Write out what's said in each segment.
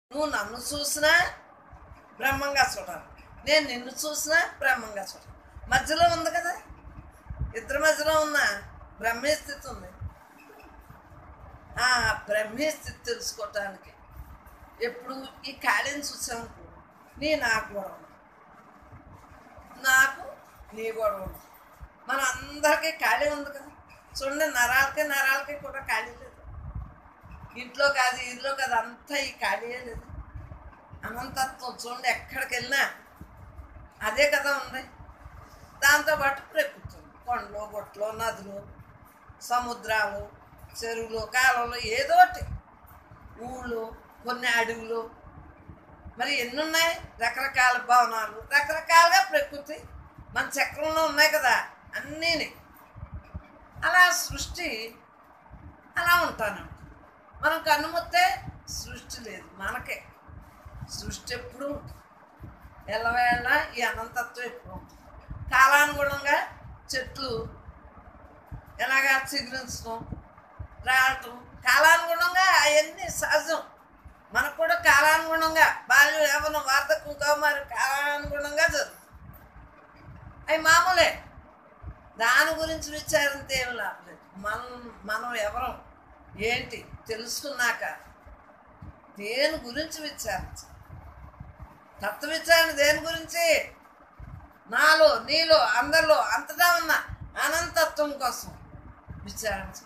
నువ్వు నన్ను చూసినా బ్రహ్మంగా చూడాలి నేను నిన్ను చూసినా బ్రహ్మంగా చూడాలి మధ్యలో ఉంది కదా ఇద్దరి మధ్యలో ఉన్న బ్రహ్మే స్థితి ఉంది ఆ బ్రహ్మే స్థితి తెలుసుకోవటానికి ఎప్పుడు ఈ ఖాళీని చూసామనుకో నీ నాకు గొడవ నాకు నీ గొడవ ఉంది. మన అందరికీ ఖాళీ ఉంది కదా చూడండి నరాలకి నరాలకి కూడా ఖాళీ లేదు ఇంట్లో కాదు ఇంట్లో కాదు అంతా ఈ ఖాళీయే లేదు అనంతత్వం చూడండి ఎక్కడికి వెళ్ళినా అదే కదా ఉంది దాంతోపాటు ప్రకృతి ఉంది. కొండలు గుట్టలు నదులు సముద్రాలు చెరువులు కాలువలు ఏదో ఒకటి ఊళ్ళు కొన్ని అడవులు మరి ఎన్ని ఉన్నాయి రకరకాల భవనాలు రకరకాలుగా ప్రకృతి మన చక్రంలో ఉన్నాయి కదా అన్నీని అలా సృష్టి అలా ఉంటాను మనం కన్నుముత్తే సృష్టి లేదు మనకే సృష్టి ఎప్పుడు ఉంటుంది ఎల్లవేళ ఈ అనంతత్వం ఎప్పుడు ఉంటుంది కాలానుగుణంగా చెట్లు ఎలాగా చిగురించడం రావటం కాలానుగుణంగా అవన్నీ సహజం మనకు కూడా కాలానుగుణంగా బాల్యం యవనం వార్ధక్యం కౌమారు కాలానుగుణంగా జరుగుతుంది అవి మామూలే దాని గురించి విచారంతో ఏమి లాభం లేదు మనం మనం ఎవరం ఏంటి తెలుసుకున్నాక దేని గురించి విచారించాలి తత్వ విచారణ దేని గురించి నాలో నీలో అందరిలో అంతటా ఉన్న అనంతత్వం కోసం విచారించ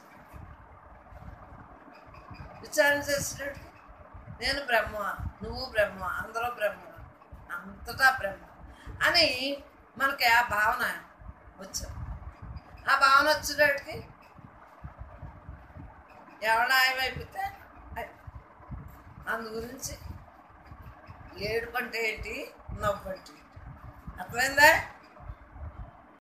విచారణ చేసినట్టు నేను బ్రహ్మ నువ్వు బ్రహ్మ అందరూ బ్రహ్మ అంతటా బ్రహ్మ అని మనకి ఆ భావన వచ్చింది ఆ భావన వచ్చేటప్పటికి ఎవడ ఏమైపోతే అందు గురించి ఏడుపు అంటే ఏంటి నవ్వు అంటే ఏంటి అర్థమైందా